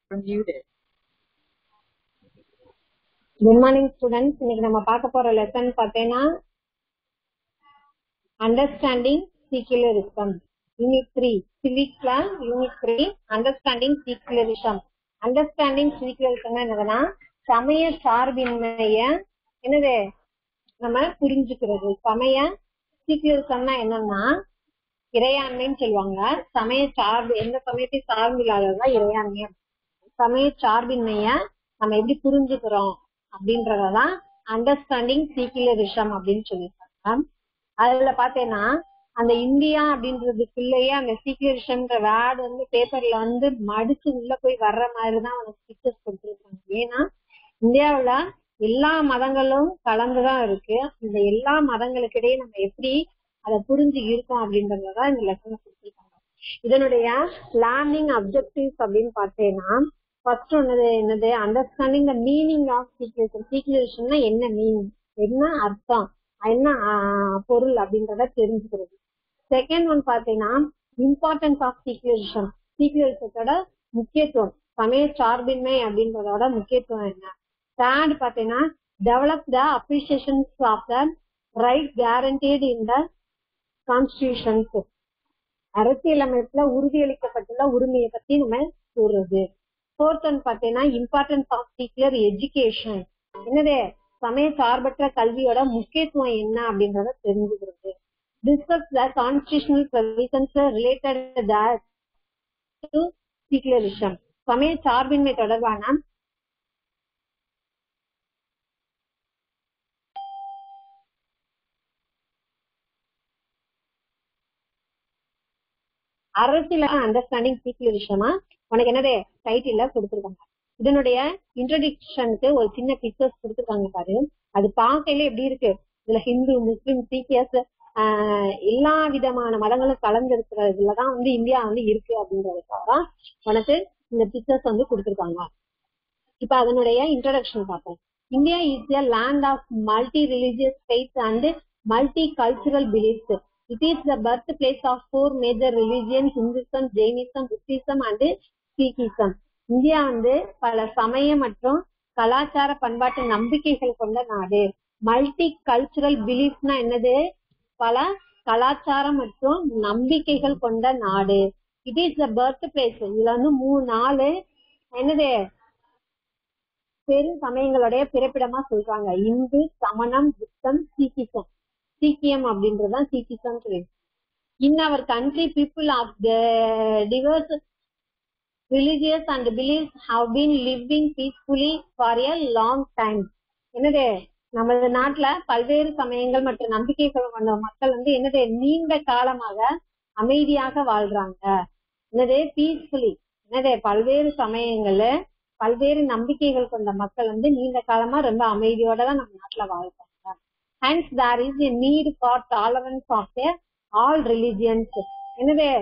You're muted. Good morning students இன்னைக்கு நம்ம பார்க்க போற லெசன் பார்த்தீங்கன்னா அண்டர்ஸ்டாண்டிங் சீக்குலரிசம் யூனிட் த்ரீ சிவிக்ல unit three understanding secularism understanding secularism என்னதுன்னா சமய சார்பின்மைய என்னது நம்ம புரிஞ்சுக்கிறது சமய சீக்குலரிசம்னா என்னன்னா இறையாண்மைன்னு சொல்லுவாங்க சமய சார்பு எந்த சமயத்தையும் சார்பு இல்லாததுதான் இறையாண்மை சமய சார்பின்மைய நம்ம எப்படி புரிஞ்சுக்கிறோம் அப்படின்றதான் அண்டர்ஸ்டாண்டிங் சீக்குலரிசம் அப்படின்னு சொல்லியிருக்காங்க அதுல பாத்தீங்கன்னா அந்த இந்தியா அப்படின்றதுக்குள்ளேயே அந்த சீக்குலரிசம்ன்ற வேர்டு வந்து பேப்பர்ல வந்து மடிச்சு உள்ள போய் வர்ற மாதிரிதான் அவனுக்கு பிக்சர்ஸ் கொடுத்துருக்காங்க ஏன்னா இந்தியாவுல எல்லா மதங்களும் கலந்துதான் இருக்கு இந்த எல்லா மதங்களுக்கிடையே நம்ம எப்படி அதை புரிஞ்சு இருக்கோம் அப்படின்றதான் இந்த லெசனை கொடுத்துருக்காங்க இதனுடைய லேர்னிங் அப்ஜெக்டிவ்ஸ் அப்படின்னு பார்த்தீங்கன்னா ஃபர்ஸ்ட் ஒன்னது என்னது understanding the meaning of secularism சீக்லேஷன்னா என்ன மீனிங் என்ன அர்த்தம் என்ன பொருள் அப்படின்றத தெரிஞ்சுக்கிறது செகண்ட் ஒன் பாத்தீங்கன்னா இம்பார்ட்டன்ஸ் ஆஃப் சீக்லேஷன் சீக்லேஷத்தோட முக்கியத்துவம் சமய சார்பின்மை அப்படின்றதோட முக்கியத்துவம் என்ன தேர்ட் பாத்தீங்கன்னா develop the appreciations of the right guaranteed in the constitutions அரசியலமைப்புல உறுதியளிக்கப்பட்டுள்ள உரிமையை பத்தி நம்ம கூறுறது ஃபோர்த் ஒன் பாத்தீங்கன்னா இம்பார்ட்டன்ஸ் ஆஃப் சீக்லர் எஜுகேஷன் என்னது சமய சார்பற்ற கல்வியோட முக்கியத்துவம் என்ன அப்படின்றத தெரிஞ்சுக்கிறது discuss the constitutional provisions related to சீக்லரிசம் சமய சார்பின்மை தொடர்பான அரசியல அண்டர்ஸ்டாண்டிங் சீக்லரிசமா உனக்கு என்னது டைட்டில்ல கொடுத்துருக்காங்க இதனுடைய இன்ட்ரடிக்ஷனுக்கு ஒரு சின்ன பிக்சர்ஸ் கொடுத்துருக்காங்க பாரு அது பார்க்கையில எப்படி இருக்கு இதுல ஹிந்து முஸ்லிம் சீக்கியர்ஸ் எல்லா விதமான மதங்களும் கலந்து இருக்கிறதுலதான் வந்து இந்தியா வந்து இருக்கு அப்படின்றதுக்காக உனக்கு இந்த பிக்சர்ஸ் வந்து கொடுத்துருக்காங்க இப்ப அதனுடைய இன்ட்ரடக்ஷன் பார்ப்போம் India is a land of multi religious faith and multi cultural beliefs it is the birth place of four major religion Hinduism Jainism Buddhism and Sikhism India வந்து பல சமய மற்றும் கலாச்சார பண்பாட்டு நம்பிக்கைகள் கொண்ட நாடு மல்டி கல்ச்சுரல் பிலீஃப்னா என்னது பல கலாச்சாரம் மற்றும் நம்பிக்கைகள் கொண்ட நாடு it is the birth place இதுல வந்து மூணு நாலு என்னது பெரு சமயங்களுடைய பிறப்பிடமா சொல்றாங்க இந்து சமணம் புத்தம் சீக்கிசம் சீக்கியம் அப்படின்றதுதான் சீக்கிசம் சொல்லி in our country people of the diverse religious and beliefs have been living peacefully for a long time என்னது நமது நாட்டுல பல்வேறு சமயங்கள் மற்றும் நம்பிக்கைகள் கொண்ட மக்கள் வந்து என்னது நீண்ட காலமாக அமைதியாக வாழ்றாங்க என்னது பீஸ்ஃபுல்லி என்னது பல்வேறு சமயங்கள்ல பல்வேறு நம்பிக்கைகள் கொண்ட மக்கள் வந்து நீண்ட காலமா ரொம்ப அமைதியோட தான் நம்ம நாட்டுல வாழ்றாங்க hence there is a need for tolerance of all religions என்னது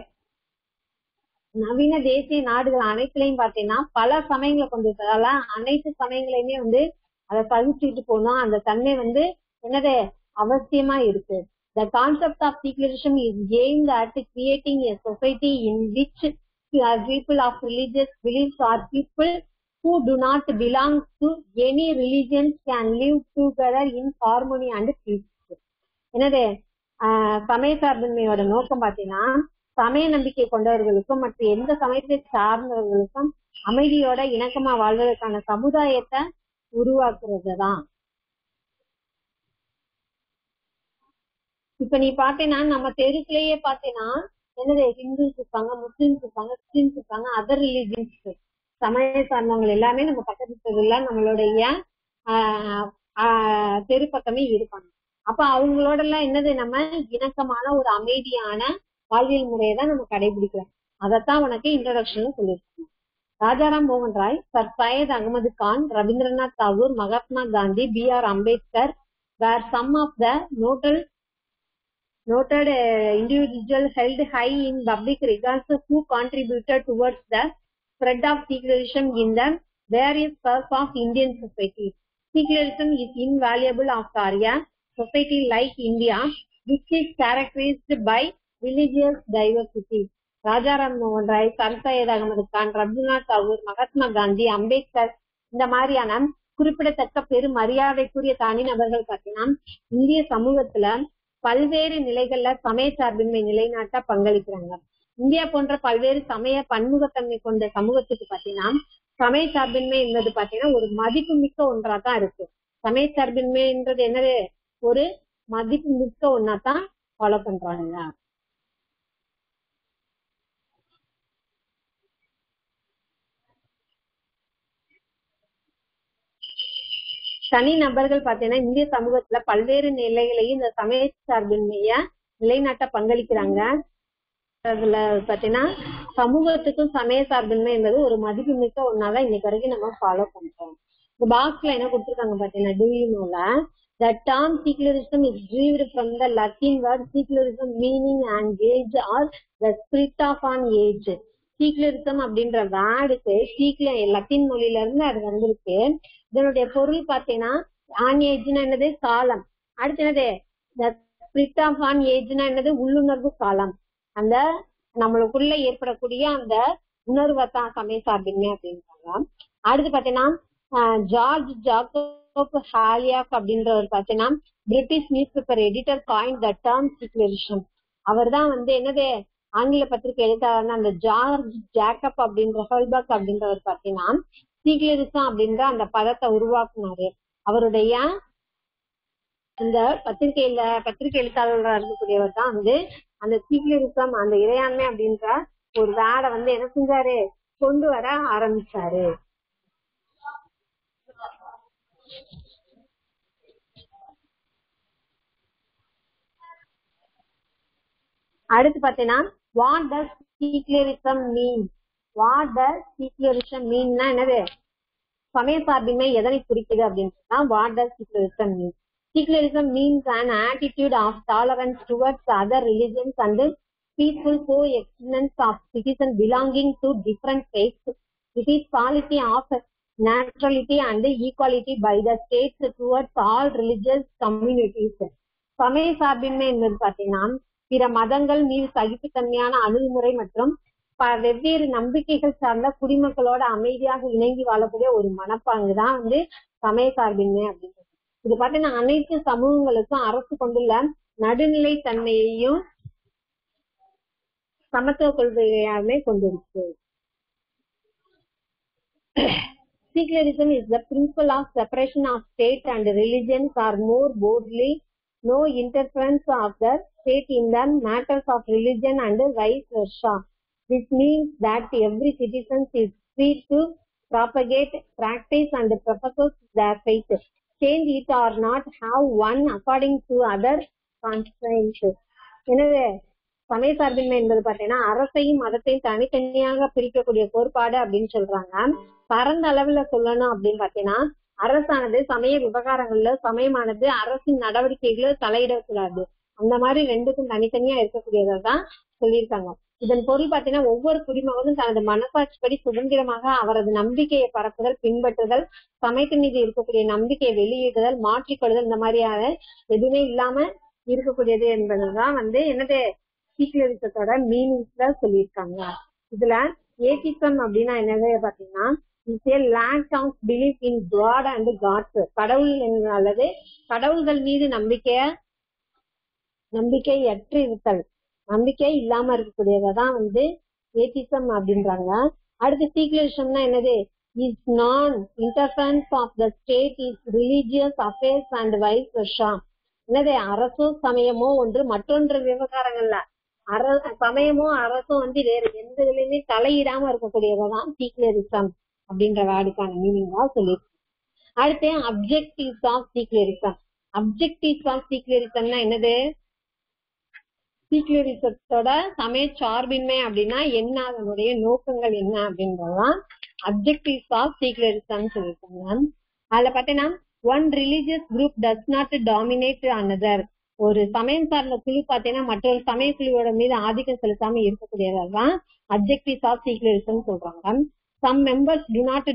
நவீன தேசிய நாடுகள் அனைத்துலயும் பாத்தீங்கன்னா பல சமயங்களை கொண்டிருக்கிறதால அனைத்து சமயங்களையுமே வந்து அதை சகிச்சுட்டு போனோம் அந்த தன்மை வந்து என்னது அவசியமா இருக்கு the concept of secularism is aimed at creating a society in which people of religious beliefs are people who do not belong to any religions can live together in harmony and peace என்னது சமய சார்பின்மையோட நோக்கம் பாத்தீங்கன்னா சமய நம்பிக்கை கொண்டவர்களுக்கும் மற்ற எந்த சமயத்தை சார்ந்தவர்களுக்கும் அமைதியோட இணக்கமா வாழ்வதற்கான சமுதாயத்தை உருவாக்குறது தான் இப்ப நீ பாத்தீங்கன்னா நம்ம தெருக்குள்ளேயே பாத்தீங்கன்னா என்னது ஹிந்துஸ் இருப்பாங்க முஸ்லிம்ஸ் இருப்பாங்க கிறிஸ்டின்ஸ் இருப்பாங்க அதர் ரிலிஜியன்ஸ் சமய சார்ந்தவங்க எல்லாமே நம்ம பக்கத்து தெருல நம்மளுடைய தெரு பக்கமே இருப்பாங்க அப்ப அவங்களோட எல்லாம் என்னது நம்ம இணக்கமான ஒரு அமைதியான வாழ்வியல் முறையை தான் நம்ம கடைபிடிக்கிறோம் அதைத்தான் உனக்கு இன்ட்ரோடக்ஷன்ல சொல்லியிருக்காங்க ராஜாராம் மோகன் Roy sir Syed Ahmed Khan Rabindranath Tagore Mahatma Gandhi B R Ambedkar were some of the noted noted uh, individual held high in public regards who contributed towards the spread of secularism in the various parts of Indian society. Secularism is invaluable for a society like India, which is characterized by religious diversity. Rajaram மோகன் Roy sir Syed Ahmed Khan Rabindranath Tagore Mahatma Gandhi Ambedkar இந்த மாதிரியான குறிப்பிடத்தக்க பெரும் மரியாதைக்குரிய தனிநபர்கள் பார்த்தீங்கன்னா இந்திய சமூகத்துல பல்வேறு நிலைகள்ல சமய சார்பின்மை நிலைநாட்ட பங்களிக்கிறாங்க இந்தியா போன்ற பல்வேறு சமய பன்முகத்தன்மை கொண்ட சமூகத்துக்கு பாத்தீங்கன்னா சமய சார்பின்மை என்பது பாத்தீங்கன்னா ஒரு மதிப்பு மிக்க ஒன்றா தான் இருக்கு சமய சார்பின்மைன்றது என்னது ஒரு மதிப்பு மிக்க ஒன்னா தான் ஃபாலோ பண்றாங்க தனி நபர்கள் பாத்தீங்கன்னா இந்திய சமூகத்துல பல்வேறு நிலைகளையும் இந்த சமய சார்பின்மைய நிலைநாட்ட பங்களிக்கிறாங்க அதுல பாத்தீங்கன்னா சமூகத்துக்கும் சமய சார்பின்மை என்பது ஒரு மதிப்பு மிக்க ஒன்னாதான் இன்னைக்கு வரைக்கும் நம்ம ஃபாலோ பண்றோம் இந்த பாக்ஸ்ல என்ன கொடுத்திருக்காங்க பாத்தீங்கன்னா டூயினோல The term secularism is derived from the Latin word secularism meaning and age or the spirit of an age. சீக்லரிசம் அப்படின்ற வேர்டுக்கு சீக்ல லத்தீன் மொழியில இருந்து அது வந்திருக்கு இதனுடைய பொருள் பாத்தீங்கன்னா ஆன் ஏஜ்னா என்னது காலம் அடுத்து என்னது the spirit of an ஏஜ்னா என்னது உள்ளுணர்வு காலம் அந்த நம்மளுக்குள்ள ஏற்படக்கூடிய அந்த உணர்வை தான் சமய சார்பின்மை அப்படின்றாங்க அடுத்து பாத்தீங்கன்னா ஆஹ் ஜார்ஜ் ஜாக்கோப் ஹாலியாக் அப்படின்றவர் பாத்தீங்கன்னா British newspaper editor coined the term secularism அவர் தான் வந்து என்னது ஆங்கில பத்திரிகை எழுத்தாளர்னா அந்த ஜார்ஜ் ஜேக்கப் அப்படின்ற ஹெல்பக் அப்படின்றவர் பாத்தீங்கன்னா சீக்லரிசம் அப்படின்ற அந்த பதத்தை உருவாக்குனாரு அவருடைய இந்த பத்திரிகையில பத்திரிகை எழுத்தாளராக இருக்கக்கூடியவர் தான் வந்து அந்த சீக்லரிசம் அந்த இறையாண்மை அப்படின்ற ஒரு வேடை வந்து என்ன செஞ்சாரு கொண்டு வர ஆரம்பிச்சாரு அடுத்து பாத்தீங்கன்னா what does secularism mean what does சீக்லரிசம் மீன்னா என்னது சமய சார்பின்மை எதனை குறிக்குது அப்படின்னு சொன்னா what does secularism mean secularism means an attitude of tolerance towards other religions and peaceful coexistence of citizens belonging to different faiths. It is policy of naturality and equality by the states towards all religious communities. சமய சார்பின்மை என்பது பாத்தீங்கன்னா பிற மதங்கள் மீது சகிப்புத்தன்மையான அணுகுமுறை மற்றும் ப- வெவ்வேறு நம்பிக்கைகள் சார்ந்த குடிமக்களோட அமைதியாக இணங்கி வாழக்கூடிய ஒரு மனப்பாங்கு தான் வந்து சமய சார்பின்மை அப்படின்றது இது பாத்தீங்கன்னா அனைத்து சமூகங்களுக்கும் அரசு கொண்டுள்ள நடுநிலை தன்மையையும் சமத்துவ கொள்கையாலுமே கொண்டிருக்கு Secularism is the principle of separation of state and religions or more boldly no interference of the state in the matters of religion and vice versa. This means that every citizen is free to propagate, practice and profess their faith. Change it or not have one according to other constraints. எனவே சமய சார்பின்மை என்பது பாத்தீங்கன்னா அரசையும் மதத்தையும் தனித்தனியாக பிரிக்கக்கூடிய கோட்பாடு அப்படின்னு சொல்றாங்க பரந்த அளவுல சொல்லணும் அப்படின்னு பாத்தீங்கன்னா அரசானது சமய விவகாரங்கள்ல சமயமானது அரசின் நடவடிக்கைகளை தலையிடக்கூடாது அந்த மாதிரி ரெண்டுக்கும் தனித்தனியா இருக்கக்கூடியதை தான் சொல்லியிருக்காங்க இதன் பொருள் பாத்தீங்கன்னா ஒவ்வொரு குடிமகனும் தனது மனசாட்சிப்படி சுதந்திரமாக அவரது நம்பிக்கையை பரப்புதல் பின்பற்றுதல் சமயத்தின் மீது இருக்கக்கூடிய நம்பிக்கையை வெளியிடுதல் மாற்றிக்கொள்ளுதல் இந்த மாதிரியான எதுவுமே இல்லாம இருக்கக்கூடியது என்பதுதான் வந்து என்னது சீக்கியரிசத்தோட மீனிங்ஸ்ல சொல்லியிருக்காங்க இதுல ஏத்திசம் அப்படின்னா என்னது பாத்தீங்கன்னா it's a lack of belief in god and gods கடவுள் என்ற- அல்லது கடவுள்கள் மீது நம்பிக்கைய நம்பிக்கை அற்று இருத்தல் நம்பிக்கை இல்லாம இருக்கக்கூடியதான் வந்து ஏத்திசம் அப்படின்றாங்க அடுத்து சீக்லரிசம்னா என்னது is non interference of the state is religious affairs and vice versa என்னது அரசோ சமயமோ ஒன்று மற்றொன்று விவகாரங்கள்ல அர சமயமோ அரசும் வந்து வேற எந்த இதுலயுமே தலையிடாம இருக்கக்கூடியதான் சீக்லரிசம் அப்படின்ற வேர்டுக்கான மீனிங் தான் சொல்லியிருக்கு அடுத்து objectives of secularism objectives of சீக்லரிசம்னா என்னது சீக்லரிசத்தோட சமய சார்பின்மை அப்படின்னா என்ன அதனுடைய நோக்கங்கள் என்ன அப்படின்றதுதான் அப்ஜெக்டிவ்ஸ் ஆஃப் சீக்லரிசம் சொல்லியிருக்காங்க அதுல பாத்தீங்கன்னா one religious group does not dominate another ஒரு சமயம் சார்ந்த குழு பாத்தீங்கன்னா மற்றொரு சமய குழுவோட மீது ஆதிக்கம் செலுத்தாம இருக்கக்கூடியதான் அப்ஜெக்டிவ்ஸ் ஆஃப் சீக்லரிசம் சொல்றாங்க some members to not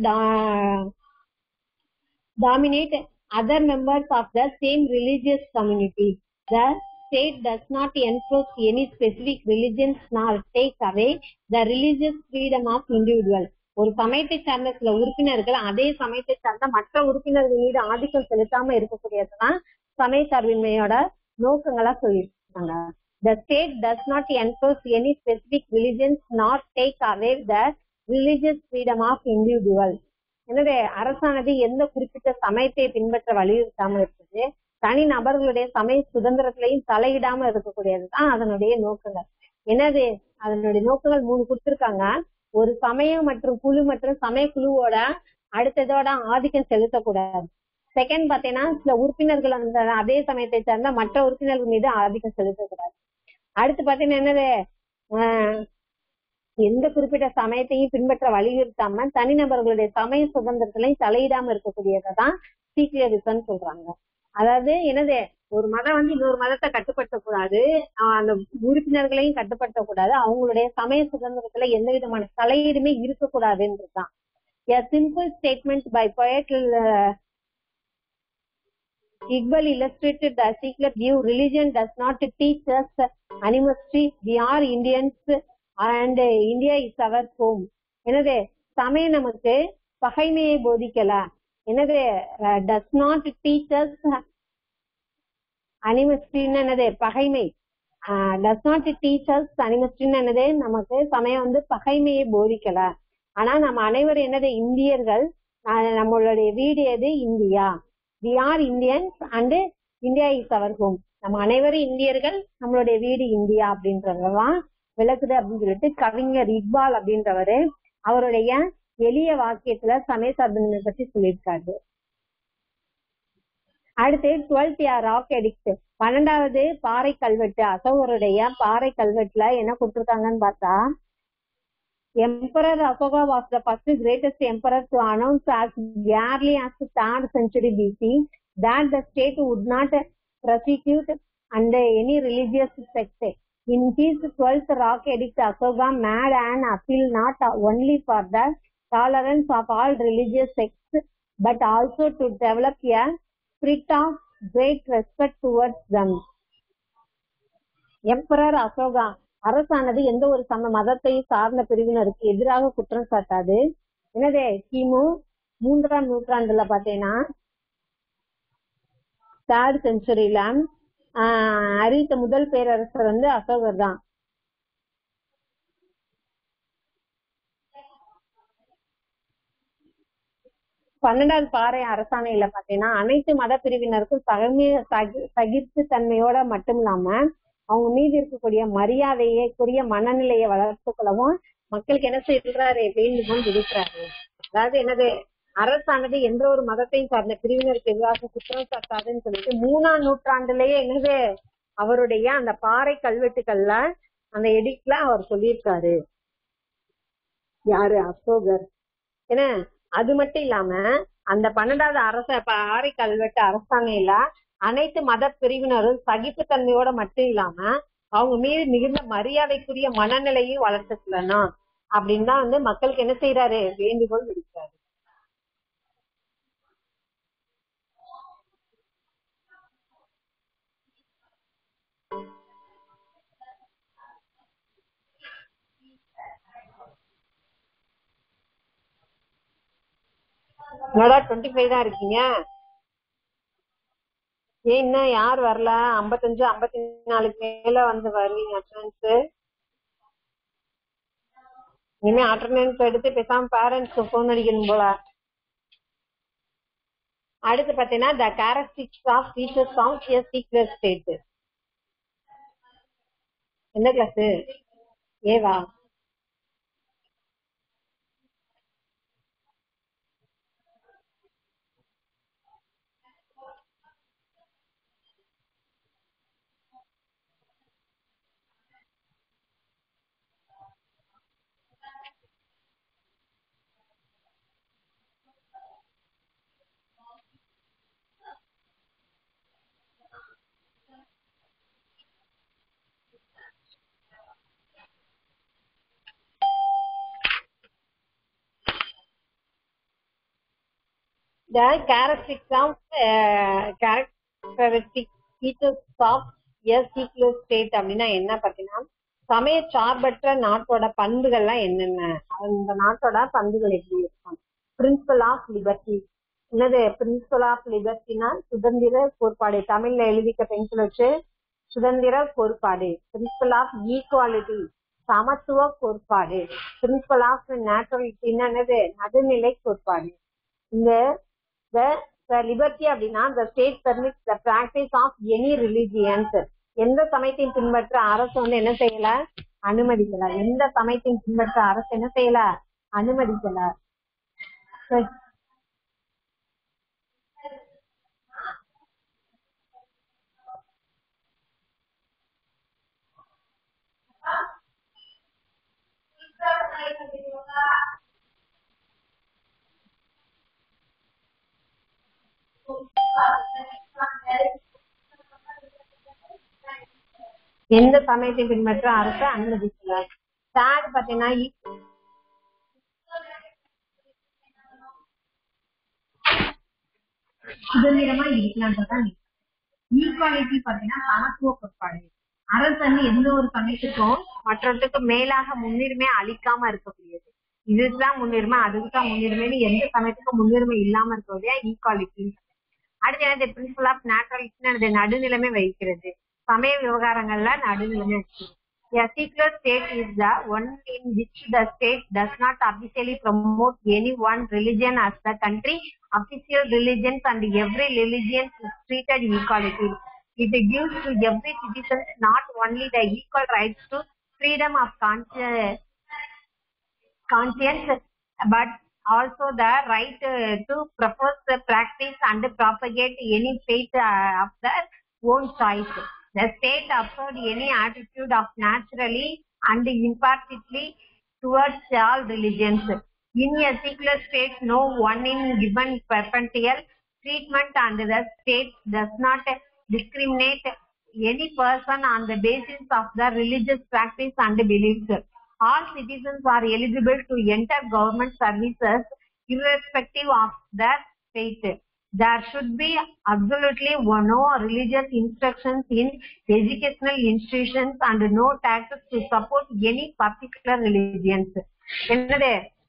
dominate other members of the same religious community. The state does not enforce any specific religions nor take away the religious freedom of individual ஒரு சமயத்தை சார்ந்த சில உறுப்பினர்கள் அதே சமயத்தை சார்ந்த மற்ற உறுப்பினர்கள் மீது ஆதிக்கம் செலுத்தாம இருக்கக்கூடியதுதான் சமய சார்பின்மையோட நோக்கங்களா சொல்லியிருக்காங்க The state does not enforce any specific religions nor take away the religious freedom of individual. எனவே அரசானது எந்த குறிப்பிட்ட சமயத்தை பின்பற்ற வலியுறுத்தாம இருக்குது தனி நபர்களுடைய சமய சுதந்திரத்திலையும் தலையிடாம இருக்கக்கூடியதுதான் அதனுடைய நோக்கங்கள் என்னது அதனுடைய நோக்கங்கள் மூணு கொடுத்திருக்காங்க ஒரு சமயம் மற்றும் குழு மற்றும் சமய குழுவோட அடுத்ததோட ஆதிக்கம் செலுத்தக்கூடாது செகண்ட் பாத்தீங்கன்னா சில உறுப்பினர்கள் அந்த அதே சமயத்தை சார்ந்த மற்ற உறுப்பினர்கள் மீது ஆதிக்கம் செலுத்தக்கூடாது அடுத்து பாத்தீங்கன்னா என்னது ஆஹ் எந்த குறிப்பிட்ட சமயத்தையும் பின்பற்ற வலியுறுத்தாம தனிநபர்களுடைய சமய சுதந்திரத்திலையும் தலையிடாம இருக்கக்கூடியதான் சீக்கியரிசம் சொல்றாங்க அதாவது என்னது ஒரு மதம் வந்து இன்னொரு மதத்தை கட்டுப்படுத்தக்கூடாது ஆஹ் அந்த உறுப்பினர்களையும் கட்டுப்படுத்தக்கூடாது அவங்களுடைய சமய சுதந்திரத்துல எந்த விதமான தலையீடுமே இருக்கக்கூடாதுன்றதுதான் A simple statement by poet uh, Iqbal illustrated the secular view. Religion does not teach us animosity. We are Indians and India is our home. என்னது சமயம் நமக்கு பகைமையை போதிக்கல என்னது டஸ் நாட் டீச்சர்ஸ் அனிமஸ்டின்னு என்னது பகைமை டஸ் நாட் டீச்சர்ஸ் அனிமஸ்டின்னு என்னது நமக்கு சமயம் வந்து பகைமையை போதிக்கல ஆனா நம்ம அனைவரும் என்னது இந்தியர்கள் ஆஹ் நம்மளுடைய வீடு எது India we are Indians and India is our home நம்ம அனைவரும் இந்தியர்கள் நம்மளுடைய வீடு இந்தியா அப்படின்றதெல்லாம் விளக்குது அப்படின்னு சொல்லிட்டு கவிஞர் இக்பால் அப்படின்றவரு அவருடைய எளிய வாக்கியத்துல சமய சார்பின்மை பத்தி சொல்லியிருக்காரு அடுத்து டுவெல்த் இயர் ராக் எடிக்ட் பன்னெண்டாவது பாறை கல்வெட்டு அசோகருடைய பாறை கல்வெட்டுல என்ன கொடுத்திருக்காங்கன்னு பார்த்தா Emperor Asoka was the first greatest emperor to announce as early as the third century BC that the state would not prosecute under any religious sect. In his 12th rock edict, Asoka made an appeal not only for the tolerance of all religious sects, but also to develop a spirit of great respect towards them. Emperor Ashoka அரசானது எந்த ஒரு சம மதத்தை சார்ந்த பிரிவினருக்கு எதிராக குற்றம் சாட்டாது எனவே கிமு மூன்றாம் நூற்றாண்டுல பாத்தீங்கன்னா தேர்ட் செஞ்சுரியில ஆஹ் அறிவித்த முதல் பேரரசர் வந்து அசோகர் தான் பன்னெண்டாவது பாறை அரசாணையில பாத்தீங்கன்னா அனைத்து மத பிரிவினருக்கும் சகமே சகிப்பு தன்மையோட மட்டும் இல்லாம அவங்க மீது இருக்கக்கூடிய மரியாதையக்குரிய மனநிலையை வளர்த்துக்கொள்ளவும் மக்களுக்கு என்ன செய்யறாரு வேண்டுகோள் விடுக்கிறாரு அதாவது என்னது அரசானது எந்த ஒரு மதத்தையும் சார்ந்த பிரிவினருக்கு எதிராக குற்றம் சாட்டாதுன்னு சொல்லிட்டு மூணாம் நூற்றாண்டுலயே என்னது அவருடைய அந்த பாறை கல்வெட்டுக்கள்ல அந்த எடிக்ல அவர் சொல்லியிருக்காரு யாரு அசோகர் ஏன்னா அது மட்டும் இல்லாம அந்த பன்னெண்டாவது அரச பாறை கல்வெட்டு அரசாணையில அனைத்து மத பிரிவினரும் சகிப்புத்தன்மையோட மட்டும் இல்லாம அவங்க மீது மிகுந்த மரியாதைக்குரிய மனநிலையும் வளர்த்துக்கணும் அப்படின்னு தான் வந்து மக்களுக்கு என்ன செய்யறாரு வேண்டுகோள் விடுக்கிறாரு என்னடா டுவெண்ட்டி ஃபைவ் தான் இருக்கீங்க ஏன் இன்னும் யார் வரல ஐம்பத்தஞ்சு ஐம்பத்தி நாலுக்கு மேல வந்து வருவீங்க அட்டண்டன்ஸ் இனிமே அட்டண்டன்ஸ் எடுத்து பேசாம பேரண்ட்ஸ்க்கு போன் அடிக்கணும் போல அடுத்து பாத்தீங்கன்னா the characteristics of features of a secular state எந்த கிளாஸ் ஏவா the characteristics of uh, characteristic features of a secular state அப்படின்னா என்ன பாத்தீங்கன்னா சமய சார்பற்ற நாட்டோட பண்புகள்லாம் என்னென்ன அந்த நாட்டோட பண்புகள் எப்படி இருக்கும் பிரின்சிபல் ஆஃப் லிபர்ட்டி என்னது பிரின்சிபல் ஆஃப் லிபர்ட்டினா சுதந்திர கோட்பாடு தமிழ்ல எழுதிக்க பென்சில் வச்சு சுதந்திர கோட்பாடு பிரின்சிபல் ஆஃப் ஈக்குவாலிட்டி சமத்துவ கோட்பாடு பிரின்சிபல் ஆஃப் நேச்சுரலிட்டி என்னது நடுநிலை கோட்பாடு இந்த லிபர்ட்டி அப்படின்னா the state permits the practice of any religions எந்த சமயத்தையும் பின்பற்ற அரசு வந்து என்ன செய்யல அனுமதிக்கல எந்த சமயத்தையும் பின்பற்ற அரசு என்ன செய்யல அனுமதிக்கல சரி. எந்த சமயத்தை பின்பற்ற அரசு அனுமதிக்கல தேர்ட் பாத்தீங்கன்னா இ- சுதந்திரமா இருக்கலான்றதான் ஈக்குவாலிட்டி பாத்தீங்கன்னா சமத்துவ கோட்பாடு அரசு வந்து எந்த ஒரு சமயத்துக்கும் மற்றவற்றுக்கு மேலாக முன்னுரிமை அளிக்காம இருக்கக்கூடியது இதுதான் முன்னுரிமை அதுக்கு தான் முன்னுரிமைன்னு எந்த சமயத்துக்கும் முன்னுரிமை இல்லாம இருக்கிறதே ஈக்குவாலிட்டி அடுத்து என்னது பிரின்சிபல் ஆஃப் நேச்சுரலிட்டி நடுநிலைமை வைக்கிறது சமய விவகாரங்கள்ல நடுநிலைமை வச்சு A secular state is the one in which the state does not officially promote any one religion as the country official religions and every religion is treated equality. It gives to every citizen not only the equal rights to freedom of conscience, conscience but also the right uh, to propose, uh, practice and propagate any faith uh, of their own choice. The state abhorred any attitude of naturally and impartially towards all religions. In a secular state, no one in given perpetual treatment and the state does not discriminate any person on the basis of the religious practice and beliefs. All citizens are eligible to enter government services irrespective of their faith. There should be absolutely no religious instructions in educational institutions and no taxes to support any particular religions. என்னது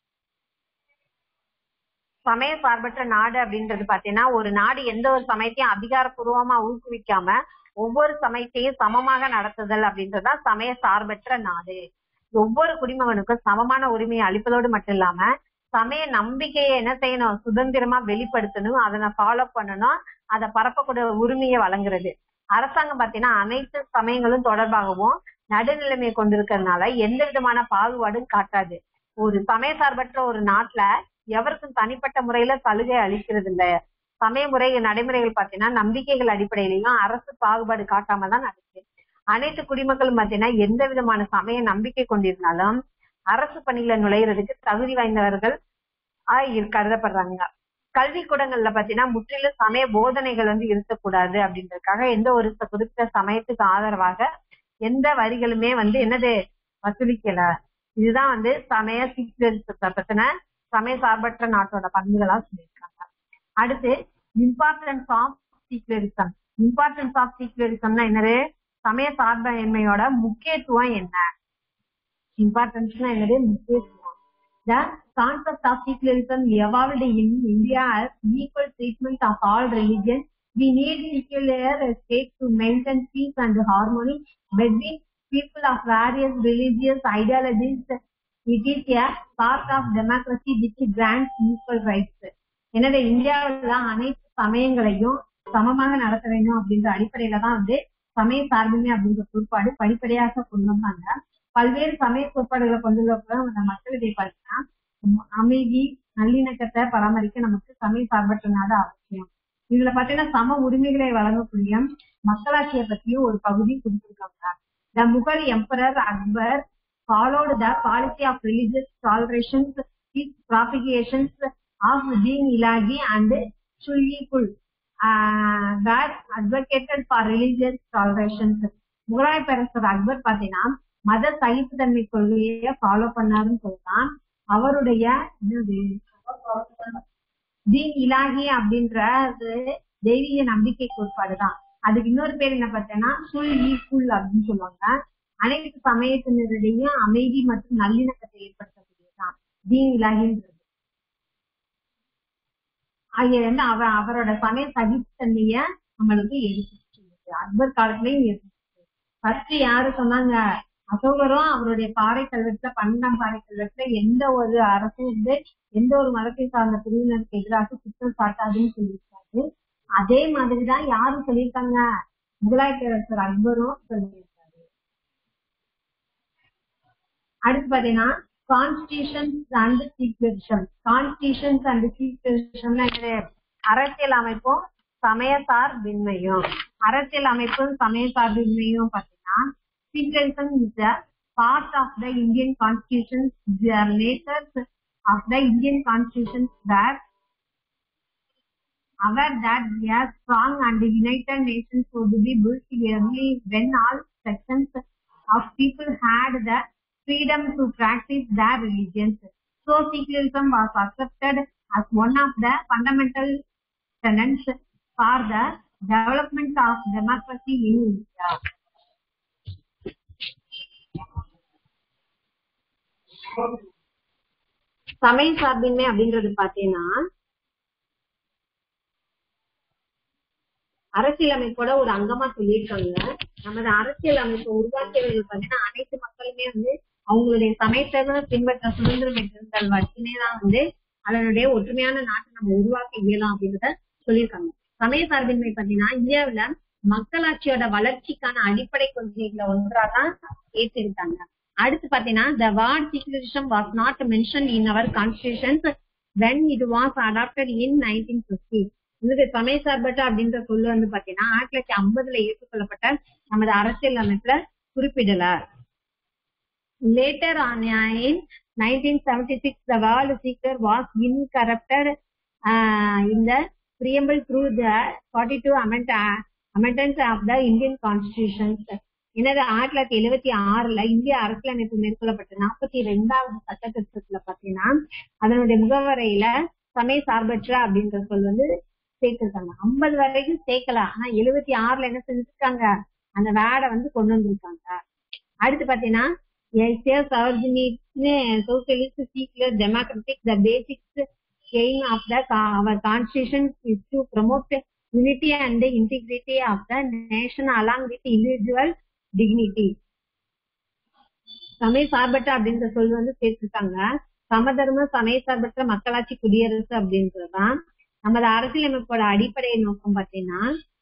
சமய சார்பற்ற நாடு அப்படின்றது பாத்தீங்கன்னா ஒரு நாடு எந்த ஒரு சமயத்தையும் அதிகாரப்பூர்வமா ஊக்குவிக்காம ஒவ்வொரு சமயத்தையும் சமமாக நடத்துதல் அப்படின்றதுதான் சமய சார்பற்ற நாடு ஒவ்வொரு குடிமகனுக்கும் சமமான உரிமையை அளிப்பதோடு மட்டும் இல்லாம சமய நம்பிக்கையை என்ன செய்யணும் சுதந்திரமா வெளிப்படுத்தணும் அதனை ஃபாலோ பண்ணணும் அதை பரப்பக்கூடிய உரிமையை வழங்குறது அரசாங்கம் பாத்தீங்கன்னா அனைத்து சமயங்களும் தொடர்பாகவும் நடுநிலைமையை கொண்டிருக்கிறதுனால எந்த விதமான பாகுபாடும் காட்டாது ஒரு சமய சார்பற்ற ஒரு நாட்டுல எவருக்கும் தனிப்பட்ட முறையில சலுகை அளிக்கிறது இல்ல சமய முறை நடைமுறைகள் பாத்தீங்கன்னா நம்பிக்கைகள் அடிப்படையிலையும் அரசு பாகுபாடு காட்டாம தான் நடக்குது அனைத்து குடிமக்களும் பாத்தீங்கன்னா எந்த விதமான சமய நம்பிக்கை கொண்டிருந்தாலும் அரசு பணியில நுழையிறதுக்கு தகுதி வாய்ந்தவர்கள் ஆஹ் இரு- கருதப்படுறாங்க கல்வி கூடங்கள்ல பாத்தீங்கன்னா முற்றிலும் சமய போதனைகள் வந்து இருக்கக்கூடாது அப்படின்றதுக்காக எந்த ஒரு ச- குறிப்பிட்ட சமயத்துக்கு ஆதரவாக எந்த வரிகளுமே வந்து என்னது வசூலிக்கல இதுதான் வந்து சமய சீக்கிரத்தை பத்தின சமய சார்பற்ற நாட்டோட பண்புகளா சொல்லியிருக்காங்க அடுத்து importance of secularism importance of சீக்லரிசம்னா என்னது சமய சார்பின்மையோட முக்கியத்துவம் என்ன இம்பார்ட்டன்ஸ்னா என்னது முக்கியத்துவம் The concept of secularism evolved in India as equal treatment of all religions. We need secular state to maintain peace and harmony between people of various religious ideologies. It is a part of democracy which grants equal rights. எனவே இந்தியாவுல அனைத்து சமயங்களையும் சமமாக நடத்த வேண்டும் அப்படின்ற அடிப்படையில தான் வந்து சமய சார்பின்மை அப்படின்ற கோட்பாடு படிப்படியாக கொண்டு வந்தாங்க பல்வேறு சமய கோட்பாடுகளை கொண்டுள்ள அந்த மக்களிடையே பார்த்தீங்கன்னா உம் அமைதி நல்லிணக்கத்தை பராமரிக்க நமக்கு சமய சார்பற்ற நாடு அவசியம் இதுல பாத்தீங்கன்னா சம உரிமைகளை வழங்கக்கூடிய மக்களாட்சியை பத்தியும் ஒரு பகுதி கொடுத்திருக்காங்க the Mughal emperor Akbar followed the policy of religious tolerations, his propagations of Deen Ilahi and Shulikul uh, were advocated for religious tolerations. முகலாய பேரரசர் அக்பர் பாத்தீங்கன்னா மத சகிப்புத்தன்மை கொள்கையை ஃபாலோ பண்ணாருன்னு சொல்லலாம் அவருடைய என்னது தீன் இலாஹி அப்படின்றது தெய்வீக நம்பிக்கை கோட்பாடு தான் அதுக்கு இன்னொரு பேர் என்ன பார்த்தேன்னா சுல் ஈ குல் அப்படின்னு சொல்லுவாங்க அனைத்து சமயத்தினரிடையே அமைதி மற்றும் நல்லிணக்கத்தை ஏற்படுத்தக்கூடியதுதான் தீன் இலாகின்றது அது வந்து அவ அவரோட சமய சகிப்புத்தன்மைய நம்மளுக்கு எடுத்து சொல்லுது அக்பர் காலத்துலயும் எடுத்து ஃபர்ஸ்ட் யாரு சொன்னாங்க அசோகரும் அவருடைய பாறை கல்வெட்டுல பன்னெண்டாம் பாறை கல்வெட்டுல எந்த ஒரு அரசும் வந்து எந்த ஒரு மதத்தை சார்ந்த பிரிவினருக்கு எதிராக குற்றம் சாட்டாதுன்னு சொல்லியிருக்காரு அதே மாதிரிதான் யாரும் சொல்லியிருக்காங்க முகலாய பேரரசர் அக்பரும் சொல்லியிருக்காரு அடுத்து பாத்தீங்கன்னா constitutions and secularism constitutions and secularism அரசியல் அமைப்பும் சமயசார்பின்மையும் அரசியல் அமைப்பும் சமயசார்பின்மையும் பாத்தீங்கன்னா secularism is a part of the Indian constitution makers of the Indian constitution that aware that a strong and united nations would be built clearly when all sections of people had the freedom to practice their religions. So secularism was accepted as one of the fundamental tenets for the development of democracy in India. சமய சார்பின்மை அப்படின்றது பாத்தீங்கன்னா அரசியலமைப்போட ஒரு அங்கமா சொல்லியிருக்காங்க நமது அரசியல் அமைப்பை உருவாக்கியவர்கள் பாத்தீங்கன்னா அனைத்து மக்களுமே வந்து அவங்களுடைய சமயத்தை பின்பற்ற சுதந்திரம் பெற்றிருந்தால் மட்டுமே தான் வந்து அதனுடைய ஒற்றுமையான நாட்டை நம்ம உருவாக்க இயலாம் அப்படின்றத சொல்லியிருக்காங்க சமய சார்பின்மை பாத்தீங்கன்னா இந்தியாவுல மக்களாட்சியோட வளர்ச்சிக்கான அடிப்படை கொள்கைகளை ஒன்றாதான் ஏற்றிருக்காங்க அடுத்து பாத்தீங்கன்னா the word secularism was not mention in our constitutions when it was adopted in nineteen fifty இது சமய சார்பற்ற அப்படின்ற சொல்லு வந்து பாத்தீங்கன்னா ஆயிரத்தி தொள்ளாயிரத்தி ஐம்பதுல ஏற்றுக்கொள்ளப்பட்ட நமது அரசியல் அமைப்புல குறிப்பிடல later on in nineteen seventy six the word secular was incorporated இந்த preamble through the forty two amend amendments of the Indian constitutions எனது ஆயிரத்தி தொள்ளாயிரத்தி எழுபத்தி ஆறுல இந்திய அரசியலமைப்பு மேற்கொள்ளப்பட்ட நாற்பத்தி ரெண்டாவது சட்ட திருத்தத்துல பாத்தீங்கன்னா அதனுடைய முகவரையில சமய சார்பற்ற அப்படின்ற சொல் வந்து சேர்த்திருக்காங்க ஐம்பது வரைக்கும் சேர்க்கல ஆனா எழுபத்தி ஆறுல என்ன செஞ்சிருக்காங்க அந்த வேடை வந்து கொண்டு வந்திருக்காங்க அடுத்து பாத்தீங்கன்னா socialist, secular, democratic, the basic aim of the our constitution is to promote unity and the integrity of the nation along with individual dignity. சமய சார்பற்ற அப்படின்ற சொல் வந்து சேர்த்திருக்காங்க சமதர்ம சமய சார்பற்ற மக்களாட்சி குடியரசு அப்படின்றதுதான் நமது அரசியலமைப்போட அடிப்படை நோக்கம் பாத்தீங்கன்னா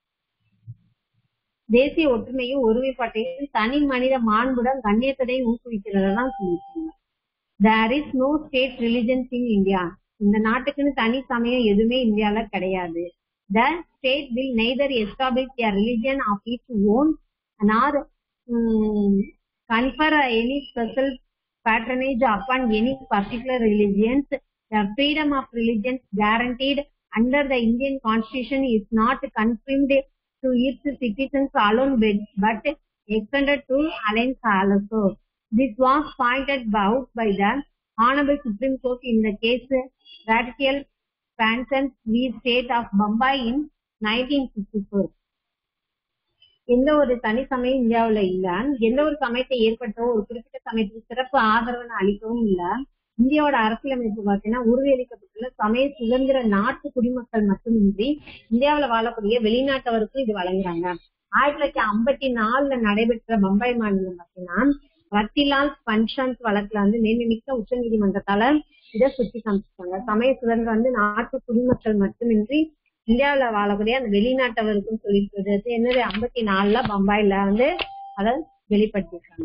தேசிய ஒற்றுமையும் ஒருமைப்பாட்டையும் தனி மனித மாண்புடன் கண்ணியத்தையும் ஊக்குவிக்கிறதான் சொல்லியிருக்காங்க there is no state religions in India இந்த நாட்டுக்குன்னு தனி சமயம் எதுவுமே இந்தியால கிடையாது the state will neither establish a religion of its own nor confer any special patronage upon any particular religions. The freedom of religion guaranteed under the Indian constitution is not confined to its citizens alone but extended to aliens also. This was pointed out by the Honorable Supreme Court in the case Radical Pansons v. State of Bombay in 1954. எந்த ஒரு தனி சமயம் இந்தியாவுல இல்ல எந்த ஒரு சமயத்தை ஏற்படுத்தவோ ஒரு குறிப்பிட்ட சமயத்துக்கு சிறப்பு ஆதரவு அளிக்கவும் இல்ல இந்தியாவோட அரசியலமைப்பு பார்த்தீங்கன்னா உறுதியளிக்கப்பட்டுள்ள சமய சுதந்திர நாட்டு குடிமக்கள் மட்டுமின்றி இந்தியாவுல வாழக்கூடிய வெளிநாட்டவருக்கும் இது வழங்குறாங்க ஆயிரத்தி தொள்ளாயிரத்தி ஐம்பத்தி நாலுல நடைபெற்ற பம்பாய் மாநிலம் பார்த்தீங்கன்னா ரத்திலால் பஞ்சாந்த் வழக்குல வந்து மேன்மைமிக்க உச்ச நீதிமன்றத்தால இதை சுட்டி காமிச்சிருக்காங்க சமய சுதந்திரம் வந்து நாட்டு குடிமக்கள் மட்டுமின்றி இந்தியாவுல வாழக்கூடிய அந்த வெளிநாட்டவருக்கும் சொல்லிட்டு என்னது ஐம்பத்தி நாலுல பம்பாயில வந்து அதை வெளிப்படுத்திருக்காங்க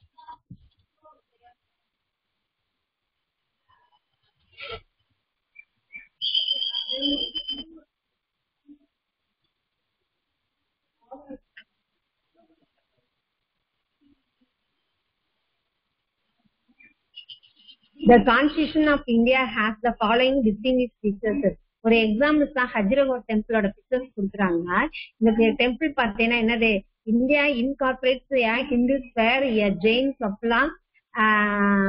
The Constitution of India has the following distinguished features. ஒரு எக்ஸாம்பிள்ஸ் தான் ஹஜ்ரகோட் டெம்பிளோட பிக்சர்ஸ் கொடுக்குறாங்க இந்த டெம்பிள் பார்த்தீங்கன்னா என்னது India incorporates a Hindu square a Jain cupola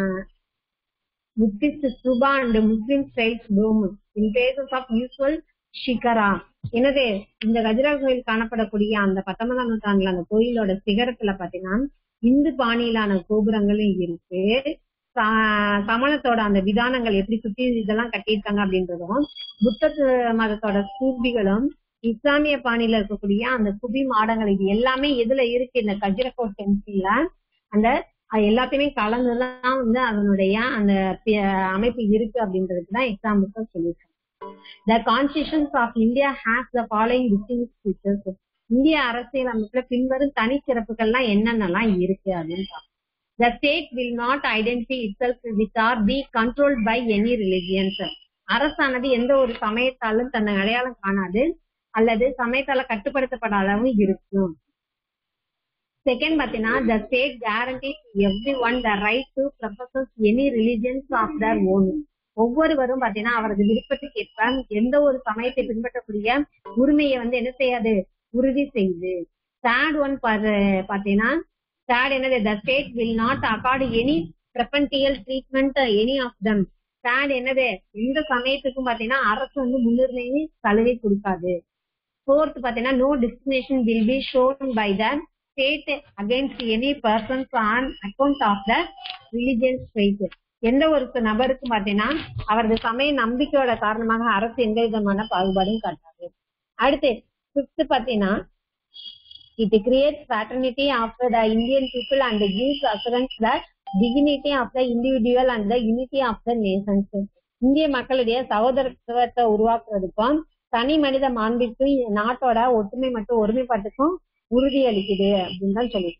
Buddhist stupa and Muslim styles dome in places of usual shikhara என்னது இந்த கஜுராஹோ கோயில் காணப்படக்கூடிய அந்த பத்தொன்பதாம் நூற்றாண்டுல அந்த கோயிலோட சிகரத்துல பாத்தீங்கன்னா இந்து பாணியிலான கோபுரங்களும் இருக்கு ச- சமணத்தோட அந்த விதானங்கள் எப்படி சுத்தி இதெல்லாம் கட்டியிருக்காங்க அப்படின்றதும் புத்த மதத்தோட ஸ்தூபிகளும் இஸ்லாமிய பாணியில இருக்கக்கூடிய அந்த குபி மாடங்கள் இது எல்லாமே எதுல இருக்கு இந்த கஜிரகோ டெம்பிள்ல அந்த அது எல்லாத்தையுமே கலந்துதான் வந்து அதனுடைய அந்த பி- அமைப்பு இருக்கு அப்படின்றதுக்கு தான் எக்ஸாம்பிள் சொல்லியிருக்காங்க the constitutions of India has the following distinguished features இந்திய அரசியல் அமைப்புல பின்வரும் தனிச்சிறப்புகள்லாம் என்னென்னலாம் இருக்கு அப்படின்னு பார்ப்போம். The state will not identify itself with or be controlled by any religions. அரசானது எந்த ஒரு சமயத்தாலும் தன்னை அடையாளம் காணாது அல்லது சமயத்தால கட்டுப்படுத்தப்படாதவும் இருக்கும் செகண்ட் பாத்தீங்கன்னா the state guarantee every one the right to professes any religions of their own ஒவ்வொருவரும் பாத்தீங்கன்னா அவரது விருப்பத்துக்கு ஏற்ப எந்த ஒரு சமயத்தை பின்பற்றக்கூடிய உரிமையை வந்து என்ன செய்யாது உறுதி செய்யுது தேர்ட் ஒன் பாத்தீங்கன்னா தேர்ட் என்னது the state will not accord any preferential treatment any of them third என்னது எந்த சமயத்துக்கும் பாத்தீங்கன்னா அரசு வந்து முன்னுரிமை சலுகை கொடுக்காது ஃபோர்த் பாத்தீங்கன்னா no discrimination will be shown by the state against any persons on account of the religious faith எந்த ஒரு நபருக்கும் பாத்தீங்கன்னா அவரது சமய நம்பிக்கையோட காரணமாக அரசு எந்த விதமான பாகுபாடும் காட்டாது அடுத்து ஃபிஃப்த் பாத்தீங்கன்னா it creates fraternity after the Indian people and gives assurance the dignity of the individual and the unity of the nations. இந்திய மக்களுடைய சகோதரத்துவத்தை உருவாக்குறதுக்கும் தனி மனித மாண்பிற்கும் நாட்டோட ஒற்றுமை மற்றும் ஒருமைப்பாட்டுக்கும் உறுதி அளிக்குது அப்படின்னு தான் சொல்லியிருக்காங்க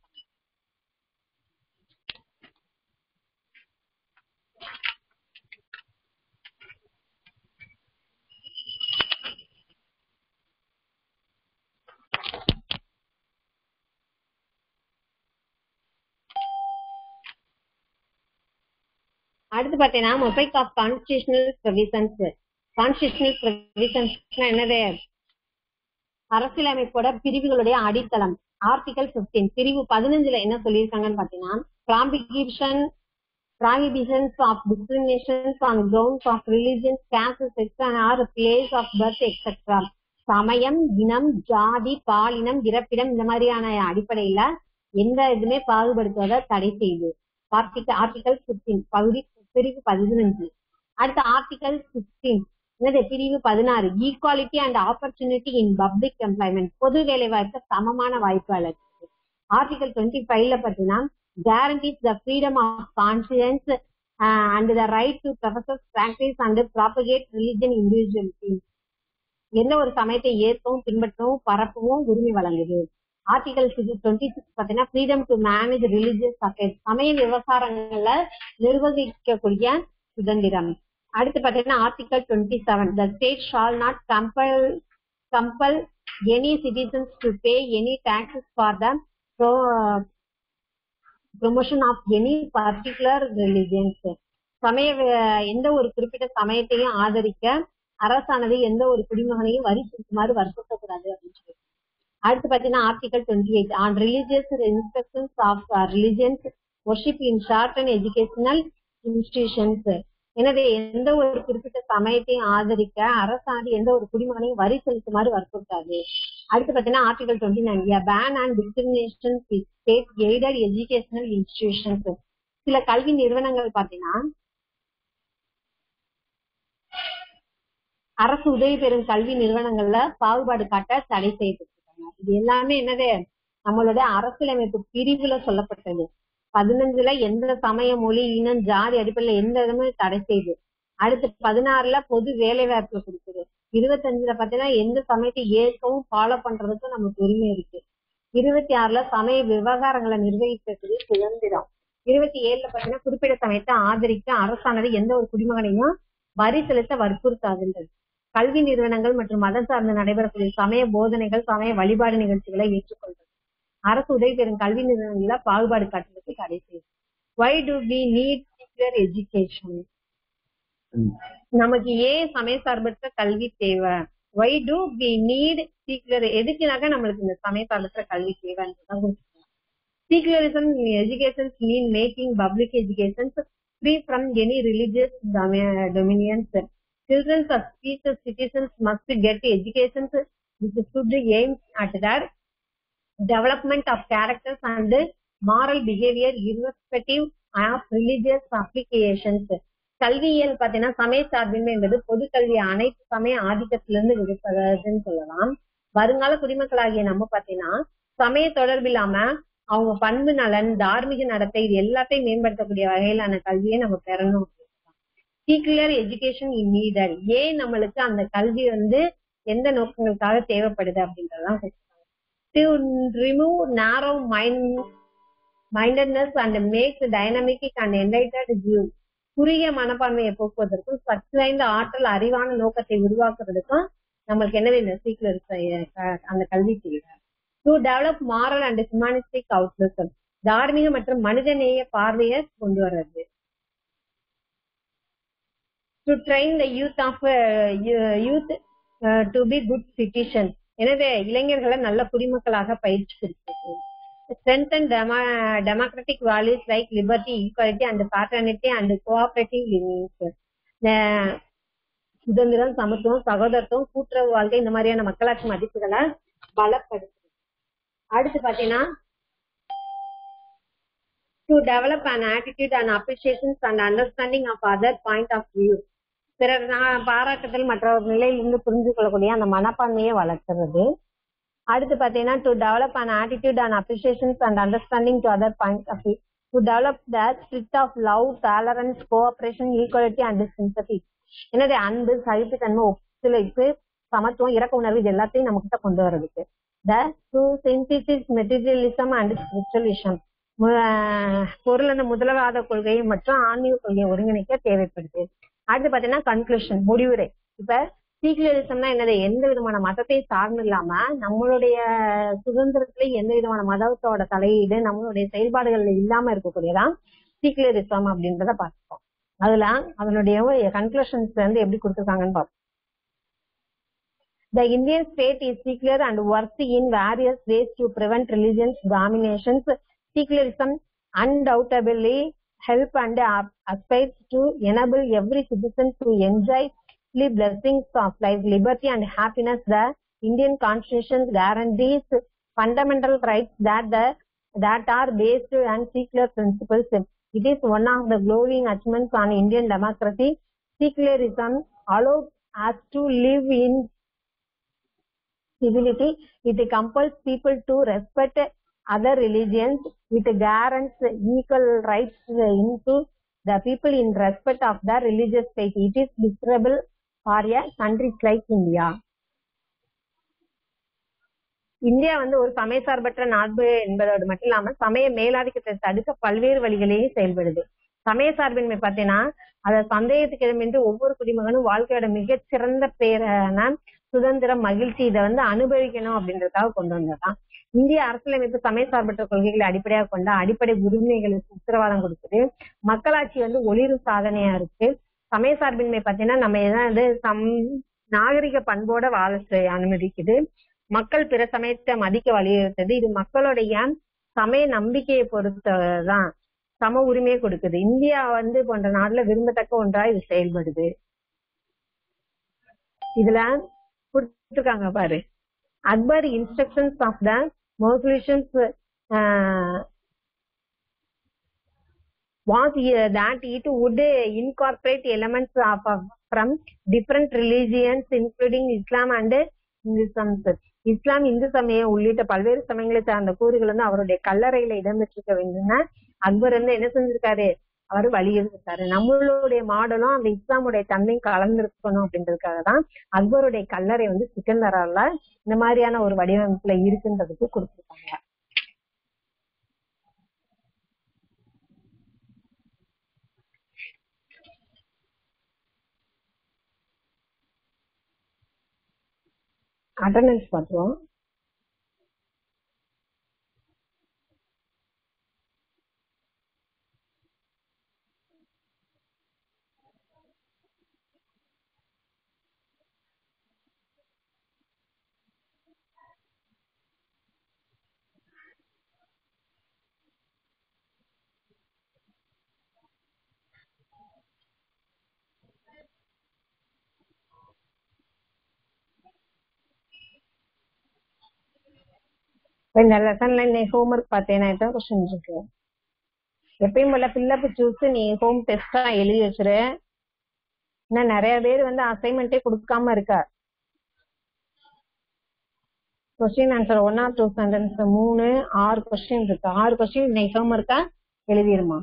அடுத்து பாத்தீங்கன்னா mosaic of constitutional provisions constitutional provisions என்னது அரசியலமைப்போட பிரிவுகளுடைய அடித்தளம் ஆர்டிகல் 15 பிரிவு பதினஞ்சுல என்ன சொல்லியிருக்காங்கன்னு பாத்தீங்கன்னா ப்ராபிகிஷன் prohibitions of discriminations on grounds of religion, caste, sex, and or place of birth, etc. சமயம் இனம் ஜாதி பாலினம் இறப்பிடம் இந்த மாதிரியான அடிப்படையில எந்த இதுமே பாகுபடுத்துவதை தடை செய்யுது ஆர்டிகல் ஆர்டிகல் பிப்டீன் பகுதி பிரிவு பதினஞ்சு அடுத்து ஆர்டிகல் சிக்ஸ்டீன் என்னது பிரிவு பதினாறு equality and opportunity in public employment பொது வேலை வாய்ப்பு சமமான வாய்ப்பு அளிக்கிறது ஆர்டிகல் டுவெண்ட்டி ஃபைவ்ல பாத்தீங்கன்னா guarantees the freedom of conscience uh, and the right to profess, practice and propagate religion individually. எந்த ஒரு சமயத்தை ஏற்கவும் பின்பற்றவும் பரப்பவும் உரிமை வழங்குது ஆர்டிகல் டுவெண்ட்டி சிக்ஸ் பாத்தீங்கன்னா freedom to manage religious affairs சமய விவகாரங்கள்ல நிர்வகிக்கக்கூடிய சுதந்திரம் அடுத்து பாத்தீங்கன்னா article twenty seven the state shall not compel compel any citizens to pay any taxes for the promotion of any particular religions சமய வே- எந்த ஒரு குறிப்பிட்ட சமயத்தையும் ஆதரிக்க அரசானது எந்த ஒரு குடிமகனையும் வரி செலுத்துமாறு வற்புறுத்தக்கூடாது அப்படின்னு சொல்லி அடுத்து பாத்தீங்கன்னா article twenty eight on religious instructions of religions worship in short and educational institutions எனவே எந்த ஒரு குறிப்பிட்ட சமயத்தையும் ஆதரிக்க அரசானது எந்த ஒரு குடிமகனையும் வரி செலுத்துமாறு வற்புறுத்தாது அடுத்து பாத்தீங்கன்னா article twenty nine ban and discrimination state aided educational institutions சில கல்வி நிறுவனங்கள் பாத்தீங்கன்னா அரசு உதவி பெறும் கல்வி நிறுவனங்கள்ல பாகுபாடு காட்ட தடை செய்யப்பட்டிருக்காங்க இது எல்லாமே என்னது நம்மளோட அரசியலமைப்பு பிரிவுல சொல்லப்பட்டது பதினஞ்சுல எந்த சமய மொழி இனம் ஜாதி அடிப்படையில எந்த இதுமே தடை செய்யுது அடுத்து பதினாறுல பொது வேலை வாய்ப்பு கொடுக்குது இருபத்தஞ்சுல பாத்தீங்கன்னா எந்த சமயத்தை ஏற்கவும் ஃபாலோ பண்றதுக்கும் நமக்கு உரிமை இருக்கு இருபத்தி ஆறுல சமய விவகாரங்களை நிர்வகிக்கக்கூடிய சுதந்திரம் இருபத்தி ஏழுல பாத்தீங்கன்னா குறிப்பிட்ட சமயத்தை ஆதரிக்க அரசானது எந்த ஒரு குடிமகனையும் வரி செலுத்த வற்புறுத்தாதுன்றது கல்வி நிறுவனங்கள் மற்றும் மதம் சார்ந்து நடைபெறக்கூடிய சமய போதனைகள் சமய வழிபாடு நிகழ்ச்சிகளை ஏற்றுக்கொள்றது அரசு உதவி பெறும் கல்வி நிறுவனங்கள பாகுபாடு காட்டுறதுக்கு தடை செய்யுது why do we need secular education நமக்கு ஏன் சமய சார்பற்ற கல்வி தேவை வை டு வி நீட் சீக்கிரம் எதுக்குனாக்க நம்மளுக்கு இந்த சமய சார்பற்ற கல்வி தேவைன்றதான் secularism educations mean making public educations free from any religious dominions Children of future citizens must get education which should aim at their development of characters and moral behavior irrespective of religious applications. கல்வியியல் பாத்தீங்கன்னா சமய சார்பின்மை என்பது பொது கல்வி அனைத்து சமய ஆதிக்கத்திலிருந்து விடுப்பதுன்னு சொல்லலாம் வருங்கால குடிமக்களாகிய நம்ம பாத்தீங்கன்னா சமய தொடர்பு இல்லாம அவங்க பண்பு நலன் தார்மீக நடத்தை இது எல்லாத்தையும் மேம்படுத்தக்கூடிய வகையிலான கல்வியை நம்ம பெறணும் சீக்குலர் எஜுகேஷன் இன் நீடர் ஏன் நம்மளுக்கு அந்த கல்வி வந்து எந்த நோக்கங்களுக்காக தேவைப்படுது அப்படின்றதான் to remove narrow mind mindedness and make dynamic and enlightened view குறுகிய மனப்பான்மையை போக்குவதற்கும் சக்தி வாய்ந்த ஆற்றல் அறிவான நோக்கத்தை உருவாக்குறதுக்கும் நம்மளுக்கு என்ன வேணும் சீக்குலர் அந்த கல்வி தேவை to develop moral and humanistic outlook தார்மீக மற்றும் மனிதநேய பார்வையை கொண்டு வர்றது to train the youth of youth to be good citizen எனவே இளைஞர்களை நல்ல குடிமக்களாக பயிற்சி கொடுக்கிறது strengthen demo democratic values like liberty, equality and fraternity and cooperative living. சுதந்திரம் சமத்துவம் சகோதரத்துவம் கூட்டுறவு வாழ்க்கை இந்த மாதிரியான மக்களாட்சி மதிப்புகளை பலப்படுத்துது அடுத்து பாத்தீங்கன்னா to develop an attitude and appreciations and understanding of other point of view பிறர் பாராட்டுதல் மற்றவர் நிலையிலிருந்து புரிந்து கொள்ளக்கூடிய அந்த மனப்பான்மையை வளர்க்கிறது அடுத்து பாத்தீங்கன்னா to develop an attitude and appreciations and understanding to other point of view to develop the spirit of love tolerance cooperation equality and sympathy என்னது அன்பு சகிப்புத்தன்மை ஒத்துழைப்பு சமத்துவம் இறக்க உணர்வு இது எல்லாத்தையும் நம்ம கிட்ட கொண்டு வர்றதுக்கு the to synthesis materialism and spiritualism பொருள் அந்த முதலவாத கொள்கை மற்றும் ஆன்மீக கொள்கையை ஒருங்கிணைக்க தேவைப்படுது அடுத்து பாத்தீங்கன்னா கன்க்ளூஷன் முடிவுரை இப்ப சீக்குலரிசம்னா என்னது எந்த விதமான மதத்தையும் சார்ந்து இல்லாம நம்மளுடைய சுதந்திரத்துல எந்த விதமான மதத்தோட தலையீடு நம்மளுடைய செயல்பாடுகள்ல இல்லாம இருக்கக்கூடியதான் சீக்குலரிசம் அப்படின்றத பார்ப்போம் அதுல அதனுடைய கன்க்ளூஷன்ஸ் வந்து எப்படி கொடுத்துருக்காங்கன்னு பார்ப்போம் The Indian state is secular and works in various ways to prevent religion's dominations. Secularism undoubtedly help and aspires to enable every citizen to enjoy the blessings of life, liberty and happiness. The Indian Constitution guarantees fundamental rights that the that are based on secular principles. It is one of the glowing achievements on Indian democracy. Secularism allows us to live in civility. It compels people to respect other religions. It guarantees equal rights into the people in respect of the religious faith. It is desirable for a countries like India. India வந்து ஒரு சமய சார்பற்ற நாடு என்பதோடு மட்டும் இல்லாம சமய மேலாதிக்கத்தை தடுக்க பல்வேறு வழிகளையும் செயல்படுது சமய சார்பின்மை பார்த்தீங்கன்னா அத சந்தேகத்துக்கு இடமின்றி ஒவ்வொரு குடிமகனும் வாழ்க்கையோட மிகச்சிறந்த பேரான சுதந்திரம் மகிழ்ச்சி இதை வந்து அனுபவிக்கணும் அப்படின்றதுக்காக கொண்டு வந்ததுதான் இந்திய அரசியலமைப்பு சமய சார்பற்ற கொள்கைகளை அடிப்படையாக கொண்ட அடிப்படை உரிமைகளுக்கு உத்தரவாதம் கொடுக்குது மக்களாட்சி வந்து ஒளிரும் சாதனையா இருக்கு சமய சார்பின்மை பார்த்தீங்கன்னா நம்ம ஏதாவது சம் நாகரிக பண்போட வாழ அனுமதிக்குது மக்கள் பிற சமயத்தை மதிக்க வலியுறுத்தது இது மக்களுடைய சமய நம்பிக்கையை பொறுத்ததான் சம உரிமையை கொடுக்குது இந்தியா வந்து போன்ற நாடுல விரும்பத்தக்க ஒன்றா இது செயல்படுது இதுல கொடுத்துருக்காங்க பாரு Akbar instructions of the modulations was uh, that it would incorporate elements of uh, from different religions including Islam and Hinduism. Islam Hindu சமயம் உள்ளிட்ட பல்வேறு சமயங்களை சார்ந்த கூறுகள் வந்து அவருடைய கல்லறையில இடம்பெற்றிருக்க வேண்டும்னா அக்பர் வந்து என்ன செஞ்சிருக்காரு அவர் வலியுறுத்திருக்காரு நம்மளுடைய மாடலும் அந்த இஸ்லாமுடைய தன்மையும் கலந்திருக்கணும் அப்படின்றதுக்காக தான் அக்பருடைய கல்லறை வந்து சிக்கந்தரால இந்த மாதிரியான ஒரு வடிவமைப்புல இருக்குன்றதுக்கு கொடுத்திருக்காங்க அட்டண்டன்ஸ் பார்த்துருவோம் இப்ப இந்த லெசன்ல இன்னைக்கு ஹோம்ஒர்க் பார்த்தேன் எத்தனை கொஸ்டின் இருக்கு எப்பயும் போல ஃபில்லப் சூஸ் நீ ஹோம் டெஸ்டா எழுதி வச்சிரு இன்னும் நிறைய பேர் வந்து அசைன்மெண்ட்டே கொடுக்காம இருக்கா question answer one or two sentence மூணு ஆறு கொஸ்டின் இருக்கு ஆறு கொஸ்டின் இன்னைக்கு ஹோம்ஒர்க்கா எழுதிருமா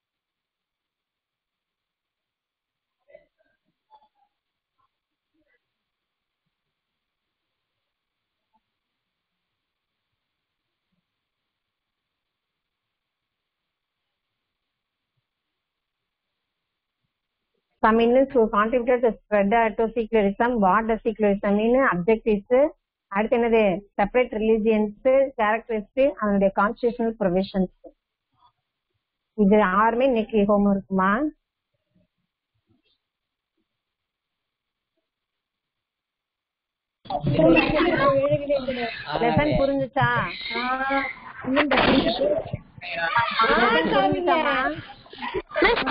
Some Indians who contributed to spread to secularism, what does secularism mean? Objectives, அடுத்து என்னது செப்பரேட் ரிலீஜியன்ஸ் கேரக்டரிஸ்டிக் அதனுடைய கான்ஸ்டியூஷனல் ப்ரொவிஷன்ஸ் இது யாருமே இன்னைக்கு ஹோம் இருக்குமா லெசன் புரிஞ்சுச்சா லெசன் புரிஞ்சுச்சாமா